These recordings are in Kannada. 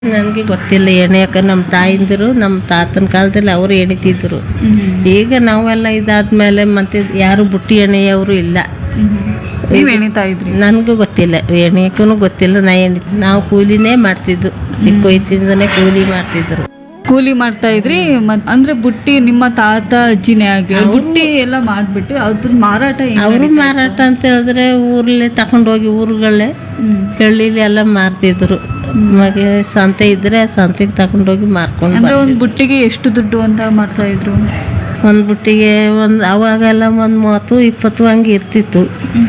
ನನಗೆ ಗೊತ್ತಿಲ್ಲ ಎಣೆಯಕ್ಕೆ ನಮ್ಮ ತಾಯಿಂದರು ನಮ್ಮ ತಾತನ ಕಾಲದಲ್ಲಿ ಅವರು ಎಣಿತಿದ್ರು ಈಗ ನಾವೆಲ್ಲ ಇದಾದ್ಮೇಲೆ ಮತ್ತೆ ಯಾರು ಬುಟ್ಟಿ ಎಣೆಯವರು ಇಲ್ಲ ನೀವ್ ಎಣಿತಾ ಇದ್ರಿ ನನಗೂ ಗೊತ್ತಿಲ್ಲ ಎಣೆಯಕ್ಕೂ ಗೊತ್ತಿಲ್ಲ ನಾ ಎಣಿ ನಾವು ಕೂಲಿನೇ ಮಾಡ್ತಿದ್ದು ಚಿಕ್ಕ ವಯಸ್ಸಿಂದನೇ ಕೂಲಿ ಮಾಡ್ತಿದ್ರು ಕೂಲಿ ಮಾಡ್ತಾ ಇದ್ರಿ ಮತ್ ಅಂದ್ರೆ ಬುಟ್ಟಿ ನಿಮ್ಮ ತಾತ ಅಜ್ಜಿನೇ ಆಗಿ ಬುಟ್ಟಿ ಎಲ್ಲ ಮಾಡ್ಬಿಟ್ಟು ಅದ್ರ ಮಾರಾಟ ಹೆಂಗ್ ಅವರು ನಡೀತಾ ಮಾರಾಟ ಅಂತ ಹೇಳಿದ್ರೆ ಊರಲ್ಲೇ ತಗೊಂಡೋಗಿ ಊರುಗಳೇ ಹ್ಮ್. ಹಳ್ಳಿಲಿ ಎಲ್ಲ ಮಾರ್ತಿದ್ರು ಮಗೆ ಸಂತೆ ಇದ್ರೆ ಸಂತೆಗೆ ತಗೊಂಡೋಗಿ ಮಾರ್ಕೊಂಡು ಅಂದ್ರೆ ಒಂದ್ ಬುಟ್ಟಿಗೆ ಎಷ್ಟು ದುಡ್ಡು ಅಂತ ಮಾಡ್ತಾ ಇದ್ರು ಒಂದು ಬುಟ್ಟಿಗೆ ಒಂದು ಅವಾಗೆಲ್ಲ ಒಂದು ಮೂವತ್ತು ಇಪ್ಪತ್ತು ಹಂಗೆ ಇರ್ತಿತ್ತು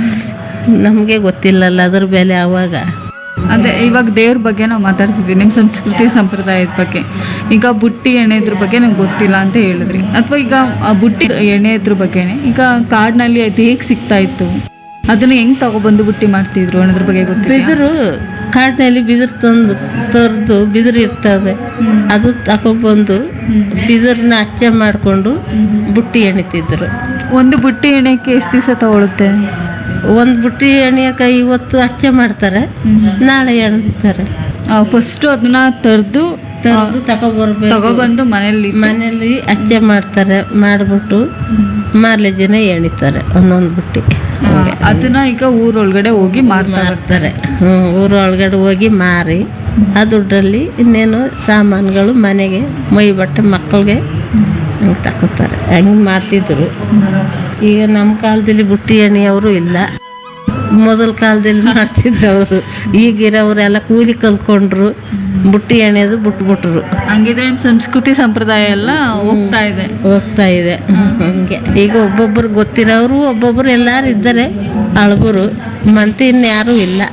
ನಮಗೆ ಗೊತ್ತಿಲ್ಲಲ್ಲ ಅದ್ರ ಬೆಲೆ ಅವಾಗ ಅದೇ ಇವಾಗ ದೇವ್ರ ಬಗ್ಗೆ ನಾವು ಮಾತಾಡ್ತಿದ್ವಿ ನಿಮ್ಮ ಸಂಸ್ಕೃತಿ ಸಂಪ್ರದಾಯದ ಬಗ್ಗೆ ಈಗ ಬುಟ್ಟಿ ಎಣೆದ್ರ ಬಗ್ಗೆ ನಂಗೆ ಗೊತ್ತಿಲ್ಲ ಅಂತ ಹೇಳಿದ್ರಿ ಅಥವಾ ಈಗ ಆ ಬುಟ್ಟಿ ಎಣೆದ್ರ ಬಗ್ಗೆನೆ ಈಗ ಕಾಡಿನಲ್ಲಿ ಅದು ಹೇಗೆ ಸಿಗ್ತಾ ಇತ್ತು ಅದನ್ನ ಹೆಂಗ್ ತಗೊಬಂದು ಬುಟ್ಟಿ ಮಾಡ್ತಿದ್ರು ಅನ್ನೋದ್ರ ಬಗ್ಗೆ ಗೊತ್ತಿಲ್ಲ ಬಿದಿರು ಕಾಡಿನಲ್ಲಿ ಬಿದಿರು ತಂದು ತೊರೆದು ಬಿದಿರು ಇರ್ತದೆ ಅದು ತಗೊಂಡ್ಬಂದು ಬಿದಿರನ್ನ ಅಚ್ಚೆ ಮಾಡಿಕೊಂಡು ಬುಟ್ಟಿ ಎಣಿತಿದ್ರು ಒಂದು ಬುಟ್ಟಿ ಎಣೆಕ್ಕೆ ಎಷ್ಟು ದಿವಸ ತಗೊಳುತ್ತೆ ಒಂದು ಬುಟ್ಟಿ ಎಣಿಯಕ್ಕೆ ಇವತ್ತು ಅಚ್ಚೆ ಮಾಡ್ತಾರೆ ನಾಳೆ ಎಣಿತಾರೆ ಫಸ್ಟ್ ಅದನ್ನ ತರ್ದು ತಂದು ತಗೊಬರ್ಬೇಕು ತಗೊಬಂದು ಮನೇಲಿ ಮನೆಯಲ್ಲಿ ಅಚ್ಚೆ ಮಾಡ್ತಾರೆ ಮಾಡಿಬಿಟ್ಟು ಮಾರನೇ ಜನ ಎಣಿತಾರೆ ಒಂದೊಂದು ಬುಟ್ಟಿ ಆ, ಅದನ್ನ ಈಗ ಊರೊಳಗಡೆ ಹೋಗಿ ಮಾರ್ತಾರೆ ಮಾರ್ತಾರೆ ಹ್ಞೂ ಊರೊಳಗಡೆ ಹೋಗಿ ಮಾರಿ ಆ ದುಡ್ಡಲ್ಲಿ ಇನ್ನೇನು ಸಾಮಾನುಗಳು ಮನೆಗೆ ಮೈ ಬಟ್ಟೆ ಮಕ್ಕಳಿಗೆ ಹಂಗೆ ತಗೋತಾರೆ ಹಂಗೆ ಮಾಡ್ತಿದ್ರು ಈಗ ನಮ್ಮ ಕಾಲದಲ್ಲಿ ಬುಟ್ಟಿ ಎಣ್ಣೆಯವರು ಇಲ್ಲ ಮೊದಲ ಕಾಲದಲ್ಲಿ ಮಾಡ್ತಿದ್ದವರು ಈಗಿರೋರೆಲ್ಲ ಕೂಲಿ ಕಲ್ತ್ಕೊಂಡ್ರು ಬುಟ್ಟಿ ಎಣ್ಣೆದು ಬಿಟ್ಬಿಟ್ರು ಹಂಗಿದ್ರೆ ನಿಮ್ ಸಂಸ್ಕೃತಿ ಸಂಪ್ರದಾಯ ಎಲ್ಲ ಹೋಗ್ತಾ ಇದೆ ಹೋಗ್ತಾ ಇದೆ ಹಂಗೆ ಈಗ ಒಬ್ಬೊಬ್ಬರು ಗೊತ್ತಿರೋರು ಒಬ್ಬೊಬ್ಬರು ಎಲ್ಲರೂ ಇದ್ದಾರೆ ಅಳಬರು ಮಂತಿ ಇನ್ಯಾರೂ ಇಲ್ಲ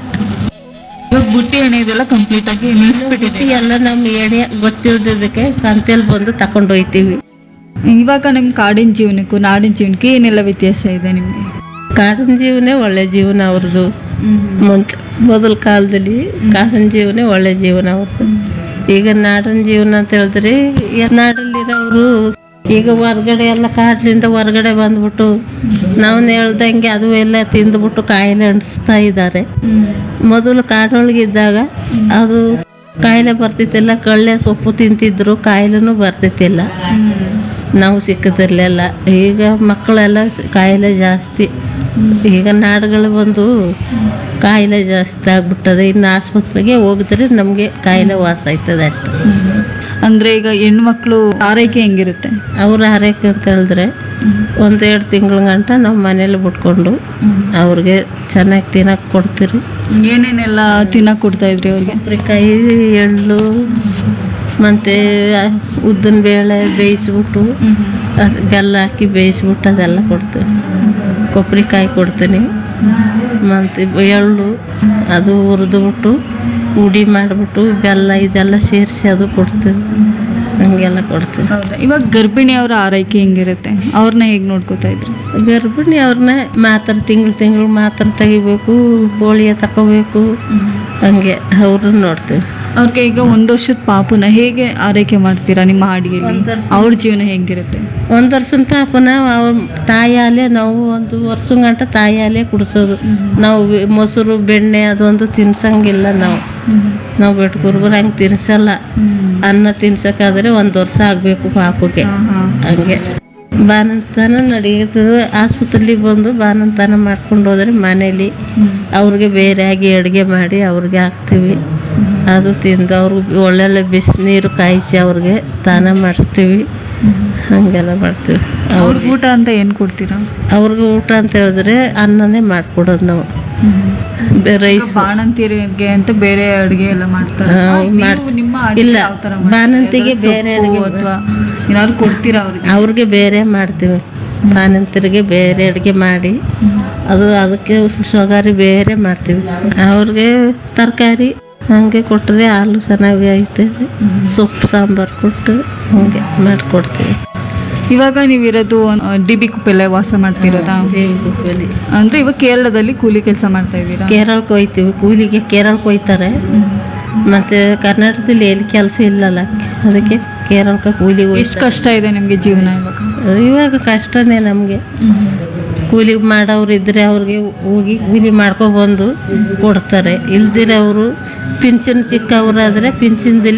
ಇವಾಗ ಬುಟ್ಟಿ ಎಣೆದೆಲ್ಲ ಕಂಪ್ಲೀಟ್ ಆಗಿ ನಿಲ್ಸ್ಬಿಟ್ಟಿದೆ ಈ ಎಲ್ಲ ನಮ್ಮ ಎಣೆ ಗೊತ್ತಿಲ್ಲದಕ್ಕೆ ಸಂತೆಯಲ್ಲಿ ಬಂದು ತಕೊಂಡು ಹೋಯ್ತೀವಿ ಇವಾಗ ನಿಮ್ ಕಾಡಿನ ಜೀವನಕ್ಕೂ ನಾಡಿನ ಜೀವನಕ್ಕೂ ಏನೆಲ್ಲ ವ್ಯತ್ಯಾಸ ಇದೆ ನಿಮ್ಗೆ ಕಾಡಿನ ಜೀವನೇ ಒಳ್ಳೆ ಜೀವನ ಅವ್ರದ್ದು ಮೊದ್ಲು ಮೊದಲ ಕಾಲದಲ್ಲಿ ಕಾಡಿನ ಜೀವನೇ ಒಳ್ಳೆ ಜೀವನ ಅವ್ರದ್ದು ಈಗ ನಾಡಿನ ಜೀವನ ಅಂತ ಹೇಳಿದ್ರೆ ಈ ನಾಡಲ್ಲಿರೋರು ಈಗ ಹೊರ್ಗಡೆ ಎಲ್ಲ ಕಾಡಿನಿಂದ ಹೊರ್ಗಡೆ ಬಂದ್ಬಿಟ್ಟು ನಾವು ಹೇಳ್ದಂಗೆ ಅದು ಎಲ್ಲ ತಿಂದ್ಬಿಟ್ಟು ಕಾಯಿಲೆ ಅಂಟಿಸ್ತಾ ಇದ್ದಾರೆ ಮೊದಲು ಕಾಡೊಳಗಿದ್ದಾಗ ಅದು ಕಾಯಿಲೆ ಬರ್ತಿತ್ತಿಲ್ಲ ಕಳ್ಳೆ ಸೊಪ್ಪು ತಿಂತಿದ್ರು ಕಾಯಿಲೆನೂ ಬರ್ತಿತ್ತಿಲ್ಲ ನಾವು ಸಿಕ್ಕದಿರಲಿಲ್ಲ ಈಗ ಮಕ್ಕಳೆಲ್ಲ ಸ- ಕಾಯಿಲೆ ಜಾಸ್ತಿ ಈಗ ನಾಡುಗಳು ಬಂದು ಕಾಯಿಲೆ ಜಾಸ್ತಿ ಆಗ್ಬಿಟ್ಟದೆ ಇನ್ನು ಆಸ್ಪತ್ರೆಗೆ ಹೋಗಿದ್ರೆ ನಮಗೆ ಕಾಯಿಲೆ ವಾಸ ಆಯ್ತದೆ ಅಷ್ಟು ಅಂದ್ರೆ ಈಗ ಹೆಣ್ಮಕ್ಳು ಆರೈಕೆ ಹೆಂಗಿರುತ್ತೆ ಅವ್ರ ಆರೈಕೆ ಅಂತ ಹೇಳಿದ್ರೆ ಒಂದೆರಡು ತಿಂಗಳ ಗಂಟ ನಾವು ಮನೇಲಿ ಬಿಟ್ಕೊಂಡು ಅವ್ರಿಗೆ ಚೆನ್ನಾಗಿ ತಿನ್ನಕ್ಕೆ ಕೊಡ್ತೀರಿ ಏನೇನೆಲ್ಲ ತಿನ್ನಕ್ ಕೊಡ್ತಾ ಇದ್ರಿ ಅವ್ರಿಗೆ ಕೊಬ್ಬರಿಕಾಯಿ ಎಳ್ಳು ಮತ್ತು ಉದ್ದಿನ ಬೇಳೆ ಬೇಯಿಸ್ಬಿಟ್ಟು ಅದ್ ಬೆಲ್ಲ ಹಾಕಿ ಬೇಯಿಸ್ಬಿಟ್ಟು ಅದೆಲ್ಲ ಕೊಡ್ತೀವಿ ಕೊಬ್ಬರಿಕಾಯಿ ಕೊಡ್ತೀನಿ ಮತ್ತು ಎಳ್ಳು ಅದು ಹುರಿದ್ಬಿಟ್ಟು ಉಡಿ ಮಾಡಿಬಿಟ್ಟು ಬೆಲ್ಲ ಇದೆಲ್ಲ ಸೇರಿಸಿ ಅದು ಕೊಡ್ತೀವಿ ಹಂಗೆಲ್ಲ ಕೊಡ್ತೀವಿ ಹೌದಾ ಇವಾಗ ಗರ್ಭಿಣಿಯವರ ಆರೈಕೆ ಹೆಂಗಿರುತ್ತೆ ಅವ್ರನ್ನ ಹೇಗೆ ನೋಡ್ಕೋತಾ ಇದ್ರಿ ಗರ್ಭಿಣಿ ಅವ್ರನ್ನ ಮಾತ್ರ ತಿಂಗಳು ತಿಂಗಳು ಮಾತ್ರ ತೆಗಿಬೇಕು ಪೋಳಿಯ ತಗೋಬೇಕು ಹಂಗೆ ಅವ್ರನ್ನ ನೋಡ್ತೀವಿ ಅವ್ರಿಗೆ ಈಗ ಒಂದು ವರ್ಷದ ಪಾಪುನ ಹೇಗೆ ಆರೈಕೆ ಮಾಡ್ತೀರಾ ನಿಮ್ಮ ಹಾಡಿಗೆಯಲ್ಲಿ ಒಂದ್ ವರ್ಷ. ಅವ್ರ ಜೀವನ ಹೆಂಗಿರುತ್ತೆ ಒಂದು ವರ್ಷದ ಪಾಪನ ಅವ್ರ ತಾಯಿ ಹಾಲೇ ನಾವು ಒಂದು ವರ್ಷ ಗಂಟ ತಾಯಿ ಹಾಲೇ ಕುಡಿಸೋದು ನಾವು ವಿ- ಮೊಸರು ಬೆಣ್ಣೆ ಅದೊಂದು ತಿನ್ಸಂಗಿಲ್ಲ ನಾವು ನಾವು ಬೆಟ್ಕುರ್ಗುರು ಹಂಗೆ ತಿನ್ಸಲ್ಲ ಅನ್ನ ತಿನ್ಸಕ್ಕಾದ್ರೆ ಒಂದು ವರ್ಷ ಆಗಬೇಕು ಪಾಪಕ್ಕೆ ಹಂಗೆ ಬಾನಂತನ ನಡೆಯೋದು ಆಸ್ಪತ್ರೆಗೆ ಬಂದು ಬಾನಂತನ ಮಾಡ್ಕೊಂಡು ಹೋದ್ರೆ ಮನೇಲಿ ಅವ್ರಿಗೆ ಬೇರೆಯಾಗಿ ಅಡುಗೆ ಮಾಡಿ ಅವ್ರಿಗೆ ಹಾಕ್ತೀವಿ ಅದು ತಿಂದು ಅವ್ರಿಗೆ ಒಳ್ಳೊಳ್ಳೆ ಬಿಸಿನೀರು ಕಾಯಿಸಿ ಅವ್ರಿಗೆ ಸ್ನಾನ ಮಾಡಿಸ್ತೀವಿ ಹಾಗೆಲ್ಲ ಮಾಡ್ತೀವಿ ಅವ್ರಿಗೆ ಊಟ ಅಂತ ಏನ್ ಕೊಡ್ತೀರಾ ಅವ್ರಿಗೆ ಊಟ ಅಂತ ಹೇಳಿದ್ರೆ ಅನ್ನನೇ ಮಾಡ್ಕೊಡೋದು ನಾವು ರೈಸ್ ಬಾಣಂತಿಯರಿಗೆ ಅಂತ ಬೇರೆ ಅಡುಗೆ ಎಲ್ಲ ಮಾಡ್ತಾರೆ ಹಾ, ನೀವು ಮಾಡ್- ನಿಮ್ಮ ಅಡ್ಗೆ ಇಲ್ಲ, ಯಾವ ಥರ ಮಾಡ್ತೀರಾ? ಬಾಣಂತಿಗೆ ಯಾವ್ದಾದ್ರು ಬೇರೆ ಸೊಪ್ಪು ಅಡ್ಗೆ ಅಥವಾ ಏನಾದ್ರು ಕೊಡ್ತೀರಾ ಅವ್ರಿಗೆ ಅವ್ರಿಗೆ ಬೇರೆ ಮಾಡ್ತೀವಿ ಬಾಣಂತರಿಗೆ ಬೇರೆ ಅಡುಗೆ ಮಾಡಿ ಅದು ಅದಕ್ಕೆ ಸೊಗಾರಿ ಬೇರೆ ಮಾಡ್ತೀವಿ ಅವ್ರಿಗೆ ತರಕಾರಿ ಹಂಗೆ ಕೊಟ್ಟರೆ ಹಾಲು ಚೆನ್ನಾಗಿ ಆಯ್ತದೆ ಸೊಪ್ಪು ಸಾಂಬಾರು ಕೊಟ್ಟು ಹಂಗೆ ಮಾಡಿಕೊಡ್ತೀವಿ ಇವಾಗ ನೀವಿರೋದು ಡಿಬಿ ಕುಪ್ಪೆಲ್ಲ ವಾಸ ಮಾಡ್ತಿರೋದಾ ದೇವಿಗುಪ್ಪಲ್ಲಿ ಅಂದ್ರೆ ಇವಾಗ ಕೇರಳದಲ್ಲಿ ಕೂಲಿ ಕೆಲಸ ಮಾಡ್ತಾ ಇದ್ದೀರಾ ಕೇರಳಕ್ಕೆ ಹೋಯ್ತೀವಿ ಕೂಲಿಗೆ ಕೇರಳಕ್ಕೆ ಹೋಯ್ತಾರೆ ಮತ್ತು ಕರ್ನಾಟಕದಲ್ಲಿ ಎಲ್ಲಿ ಕೆಲಸ ಇಲ್ಲಲ್ಲ ಅದಕ್ಕೆ ಕೇರಳಕ್ಕೆ ಕೂಲಿಗೆ ಎಷ್ಟು ಕಷ್ಟ ಇದೆ ನಿಮ್ಗೆ ಜೀವನ ಇವಾಗ ಹೋಯ್ತಾರೆ ಇವಾಗ ಕಷ್ಟನೇ ನಮಗೆ ಕೂಲಿ ಮಾಡೋರು ಇದ್ದರೆ ಅವ್ರಿಗೆ ಹೋಗಿ ಕೂಲಿ ಮಾಡ್ಕೊಬಂದು ಕೊಡ್ತಾರೆ ಇಲ್ದಿರ ಅವರು ಪಿಂಚಣಿ ಚಿಕ್ಕವರಾದರೆ ಪಿಂಚಣಿದಲ್ಲಿ